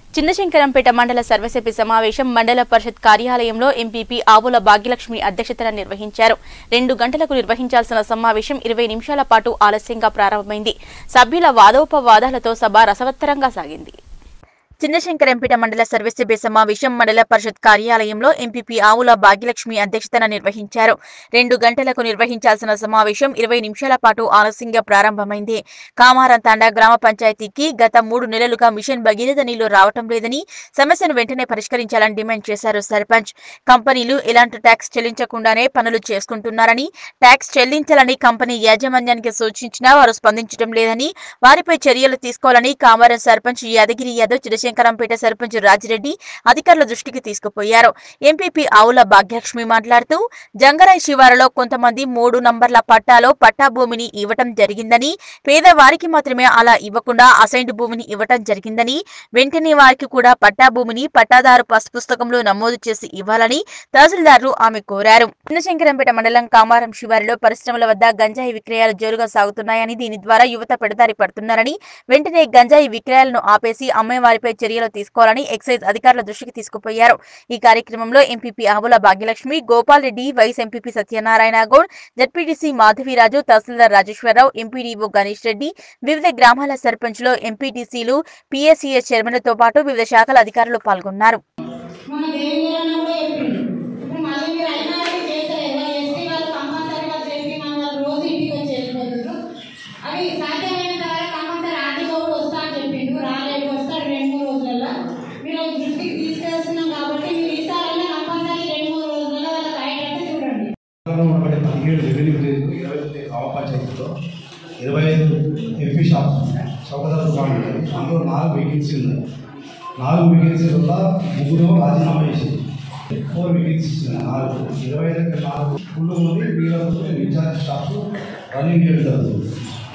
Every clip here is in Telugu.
చిన్నశంకరంపేట మండల సర్వసభ్య సమావేశం మండల పరిషత్ కార్యాలయంలో ఎంపీపీ ఆవుల భాగ్యలక్ష్మి అధ్యక్షతన నిర్వహించారు రెండు గంటలకు నిర్వహించాల్సిన సమావేశం ఇరవై నిమిషాల పాటు ఆలస్యంగా ప్రారంభమైంది సభ్యుల వాదోపవాదాలతో సభ రసవత్తరంగా సాగింది చిన్నశంకరంపేట మండల సర్వసభ్య సమావేశం మండల పరిషత్ కార్యాలయంలో ఎంపీపీ ఆవుల భాగ్యలక్ష్మి అధ్యక్షతన నిర్వహించారు రెండు గంటలకు నిర్వహించాల్సిన సమావేశం ఇరవై నిమిషాల పాటు ఆలస్యంగా ప్రారంభమైంది కామారం తాండా గ్రామ పంచాయతీకి గత మూడు నెలలుగా మిషన్ భగీరథ నీళ్లు రావటం లేదని సమస్యను వెంటనే పరిష్కరించాలని డిమాండ్ చేశారు సర్పంచ్ కంపెనీలు ఎలాంటి ట్యాక్స్ చెల్లించకుండానే పనులు చేసుకుంటున్నారని ట్యాక్స్ చెల్లించాలని కంపెనీ యాజమాన్యానికి సూచించినా వారు స్పందించడం లేదని వారిపై చర్యలు తీసుకోవాలని కామారం సర్పంచ్ యాదగిరి యాదవ్ చిరశంకరంపేట సర్పంచ్ రాజిరెడ్డి అధికారుల దృష్టికి తీసుకుపోయారు ఎంపీపీ ఆవుల భాగ్యలక్ష్మి మాట్లాడుతూ జంగరాయ్ శివారులో కొంతమంది మూడు నంబర్ల పట్టాలో పట్టా భూమిని ఇవ్వటం జరిగిందని పేదవారికి మాత్రమే అలా ఇవ్వకుండా అసైన్డ్ భూమిని ఇవ్వటం జరిగిందని వెంటనే వారికి కూడా పట్టా భూమిని పట్టాదారు పస్ పుస్తకంలో నమోదు చేసి ఇవ్వాలని తహసీల్దార్లు ఆమె కోరారు చిన్నశంకరంపేట మండలం కామారం శివారులో పరిశ్రమల వద్ద గంజాయి విక్రయాలు జోరుగా సాగుతున్నాయని దీని ద్వారా యువత పెడదారి పడుతున్నారని వెంటనే గంజాయి విక్రయాలను ఆపేసి అమ్మేవారిపై చర్యలు తీసుకోవాలని ఎక్సైజ్ అధికారుల దృష్టికి తీసుకుపోయారు ఈ కార్యక్రమంలో MPP Avula Bhagyalakshmi Gopal Reddy vice MPP Satyanarayana Goud ZPTC Madhaviraju తహసీల్దార్ రాజేశ్వరరావు ఎంపీడీఓ గణేష్ రెడ్డి వివిధ గ్రామాల సర్పంచ్లు ఎంపీటీసీలు పీఎస్సీఎస్ చైర్మన్లతో పాటు వివిధ శాఖల అధికారులు పాల్గొన్నారు మనం ఏం చేయాలన్నా కూడా చెప్పిండు ఇప్పుడు మళ్ళీ మీరు అయినా అది చేస్తారు ఎవరు ఎస్టీ వాళ్ళు కంపల్సరీ వాళ్ళు చేసి మన వాళ్ళు రోజు ఇంటికి వచ్చి వెళ్ళిపోతున్నారు అవి సాధ్యమైన ద్వారా కంపల్సరీ ఆర్టీఓ కూడా వస్తా అని చెప్పిండు రాలేదు వస్తాడు రెండు మూడు రోజులలో మీరు అది దృష్టికి తీసుకెళ్తున్నాం కాబట్టి మీరు ఈసారైనా కంపల్సరీ రెండు మూడు రోజులలో వాళ్ళకి అయ్యేటట్టు చూడండి ఉన్నటువంటి పదిహేడు రెవెన్యూ విలేజ్లు ఇరవై తొమ్మిది గ్రామ పంచాయతీలో ఇరవై ఐదు ఎంపీ షాప్స్ ఉన్నాయి చౌకదారు దుకాణం ఉంటుంది అందులో నాలుగు వేకెన్సీ ఉన్నాయి నాలుగు వేకెన్సీ వల్ల ముగ్గురు రాజీనామా చేసింది ఫోర్ వేకెన్సీస్ ఉన్నాయి నాలుగు ఇరవై ఐదు నాలుగు ఫుల్ ఉంది వీళ్ళతో ఇన్ఛార్జ్ స్టాఫ్ రన్నింగ్ చేయడం జరుగుతుంది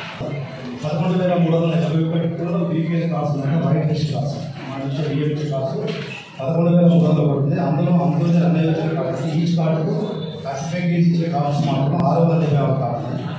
పదకొండు వేల మూడు వందల యాభై ఒకటి కూడా బీపీఎల్ క్లాస్ ఉన్నాయి వైట్ లిస్ట్ క్లాస్ మా నుంచి డిఎంసీ క్లాస్ పదకొండు వేల మూడు వందలు పడుతుంది అందులో అందులో అన్నీ వచ్చాయి కాబట్టి ఈచ్ కార్డుకు క్లాసిఫై చేసి ఇచ్చే కార్డ్స్ మాత్రం ఆరు వందల డెబ్బై ఆరు కార్డు